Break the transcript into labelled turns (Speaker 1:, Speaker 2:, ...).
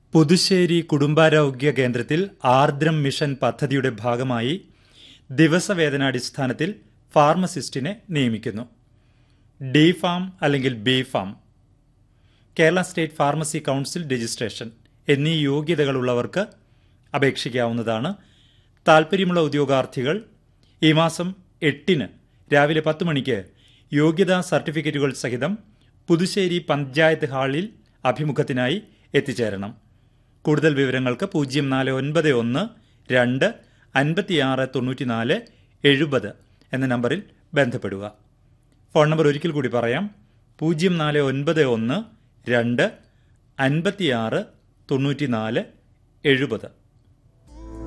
Speaker 1: പുതുശ്ശേരി കുടുംബാരോഗ്യ കേന്ദ്രത്തിൽ ആർദ്രം മിഷൻ പദ്ധതിയുടെ ഭാഗമായി ദിവസവേതനാടിസ്ഥാനത്തിൽ ഫാർമസിസ്റ്റിനെ നിയമിക്കുന്നു ഡി ഫാം അല്ലെങ്കിൽ B pharm Kerala state pharmacy council registration എന്നീ യോഗ്യതകളുള്ളവർക്ക് അപേക്ഷിക്കാവുന്നതാണ് താൽപ്പര്യമുള്ള ഉദ്യോഗാർത്ഥികൾ ഈ മാസം എട്ടിന് രാവിലെ പത്ത് മണിക്ക് യോഗ്യതാ സർട്ടിഫിക്കറ്റുകൾ സഹിതം പുതുശ്ശേരി പഞ്ചായത്ത് ഹാളിൽ അഭിമുഖത്തിനായി എത്തിച്ചേരണം കൂടുതൽ വിവരങ്ങൾക്ക് പൂജ്യം നാല് ഒൻപത് ഒന്ന് രണ്ട് അൻപത്തിയാറ് തൊണ്ണൂറ്റിനാല് എഴുപത് എന്ന നമ്പറിൽ ബന്ധപ്പെടുക ഫോൺ നമ്പർ ഒരിക്കൽ കൂടി പറയാം പൂജ്യം നാല് ഒൻപത് ഒന്ന് രണ്ട് അൻപത്തിയാറ് തൊണ്ണൂറ്റിനാല് എഴുപത്